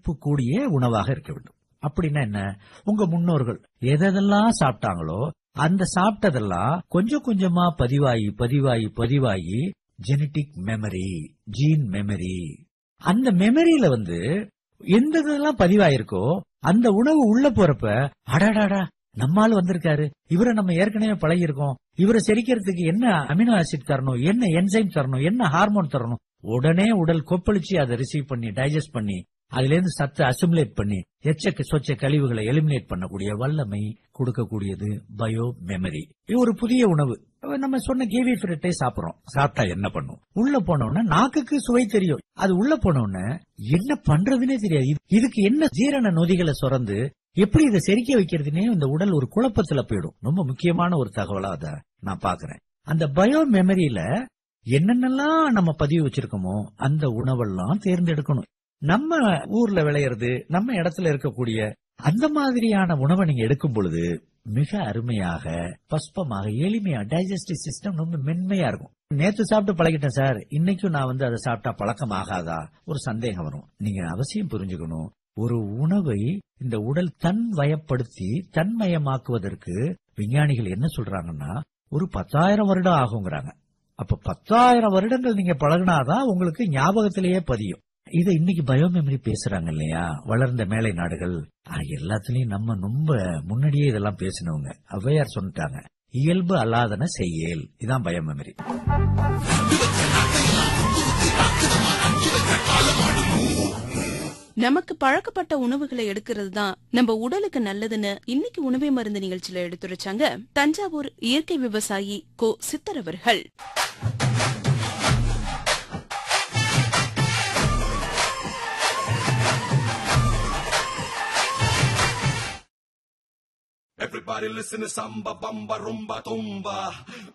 மதிப்பு கூடிய உணவாக இருக்க வேண்டும் அப்படின்னா என்ன உங்க முன்னோர்கள் எதெல்லாம் சாப்பிட்டாங்களோ அந்த சாப்பிட்டதெல்லாம் கொஞ்சம் கொஞ்சமா பதிவாகி பதிவாகி பதிவாகி ஜெனட்டிக் மெமரி ஜீன் மெமரி அந்த மெமரியில வந்து எந்த இதெல்லாம் பதிவாயிருக்கோ அந்த உணவு உள்ள போறப்ப அடாடாடா நம்மால் வந்திருக்காரு இவரை நம்ம ஏற்கனவே பழகியிருக்கோம் இவரை செரிக்கிறதுக்கு என்ன அமினோ ஆசிட் தரணும் என்ன என்சைம் தரணும் என்ன ஹார்மோன் தரணும் உடனே உடல் கொப்பளிச்சு அதை ரிசீவ் பண்ணி டைஜஸ்ட் பண்ணி அதுல இருந்து சத்து அசிமுலேட் பண்ணி எச்சக்க சொச்ச கழிவுகளை எலிமினேட் பண்ணக்கூடிய வல்லமை கொடுக்கக்கூடியது பயோ மெமரி இது ஒரு புதிய உணவு நம்ம சொன்ன கேவி ஃபிரட்டை சாப்பிடுறோம் சாப்பிட்டா என்ன பண்ணும் உள்ள போனோம்னா நாக்குக்கு சுவை தெரியும் அது உள்ள போனோம்னா என்ன பண்றதுன்னே தெரியாது இது- இதுக்கு என்ன ஜீரண நொதிகளை சுரந்து எப்படி இதை செரிக்க வைக்கிறதுனே இந்த உடல் ஒரு குழப்பத்துல போயிடும் ரொம்ப முக்கியமான ஒரு தகவலா அதை நான் பாக்குறேன் அந்த பயோ மெமரியில என்னென்னலாம் நம்ம பதிவு வச்சிருக்கோமோ அந்த உணவெல்லாம் தேர்ந்தெடுக்கணும் நம்ம ஊர்ல விளையிறது நம்ம இடத்துல இருக்கக்கூடிய அந்த மாதிரியான உணவை நீங்க எடுக்கும் பொழுது மிக அருமையாக பஸ்பமாக எளிமையா டைஜஸ்டிவ் சிஸ்டம் ரொம்ப மென்மையா இருக்கும் நேத்து சாப்பிட்டு பழகிட்டேன் சார் இன்னைக்கும் நான் வந்து அதை சாப்பிட்டா பழக்கம் ஆகாதா ஒரு சந்தேகம் வரும் நீங்க அவசியம் புரிஞ்சுக்கணும் ஒரு உணவை இந்த உடல் தன் வயப்படுத்தி தன்மயமாக்குவதற்கு விஞ்ஞானிகள் என்ன சொல்றாங்கன்னா ஒரு பத்தாயிரம் வருடம் ஆகுங்கிறாங்க அப்ப பத்தாயிரம் வருடங்கள் நீங்க பழகினாதான் உங்களுக்கு ஞாபகத்திலேயே பதியும் இதை இன்னைக்கு பயோமெமரி பேசுறாங்க இல்லையா வளர்ந்த மேலை நாடுகள் ஆனா, எல்லாத்துலயும் நம்ம ரொம்ப முன்னாடியே இதெல்லாம் பேசினவங்க ஔவையார் சொல்லிட்டாங்க இயல்பு அல்லாதன செய்யல் இதான் பயோமெமரி நமக்கு பழக்கப்பட்ட உணவுகளை எடுக்கிறது தான் நம்ம உடலுக்கு நல்லதுன்னு இன்னைக்கு உணவே மருந்து நிகழ்ச்சியில எடுத்துரைச்சாங்க தஞ்சாவூர் இயற்கை விவசாயி கோ சித்தர் அவர்கள் Everybody listen to samba, bamba, rumba, tumba.